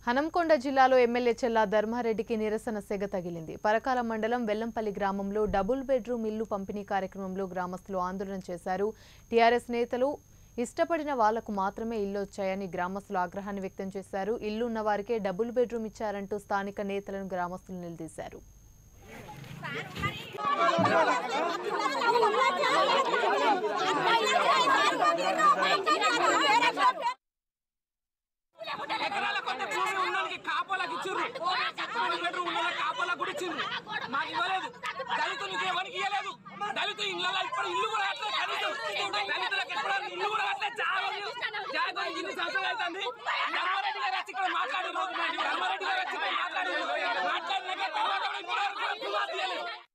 హనంకొండ జిల్లాలో ఎమ్మెల్యే చెల్లా ధర్మారెడ్డికి నిరసన సెగ తగిలింది పరకాల మండలం వెల్లంపల్లి గ్రామంలో డబుల్ బెడ్రూమ్ ఇల్లు పంపిణీ కార్యక్రమంలో గ్రామస్తులు ఆందోళన చేశారు టీఆర్ఎస్ నేతలు ఇష్టపడిన వాళ్లకు మాత్రమే ఇల్లు వచ్చాయని గ్రామస్తులు ఆగ్రహాన్ని వ్యక్తం చేశారు ఇల్లు ఉన్న వారికే డబుల్ బెడ్రూమ్ ఇచ్చారంటూ స్థానిక నేతలను గ్రామస్తులు నిలదీశారు ఎకరాల కొత్త భూమి ఉన్నోళ్ళకి కాపలాకి ఇచ్చిర్రు పది బెడ్రూమ్ ఉన్న కాపలాకి కూడా ఇచ్చిర్రు మాకు ఇవ్వలేదు దళితులకు ఎవరికి ఇవ్వలేదు దళిత ఇళ్ళలో ఇప్పుడు ఇల్లు కూడా అట్లే కనీసం దళితులకు ఎప్పుడు ఇల్లు కూడా అట్లే జాగ్రత్త జాగ్రత్త ఇన్ని సంవత్సరాలు అవుతుంది ధర్మారెడ్డి గారు వచ్చి ఇక్కడ మాట్లాడారు ధర్మారెడ్డి గారు వచ్చి ఇక్కడ మాట్లాడారు మాట్లాడినాక తర్వాత కూడా ఇప్పుడు వరకు కూడా పునాది తీయలేదు.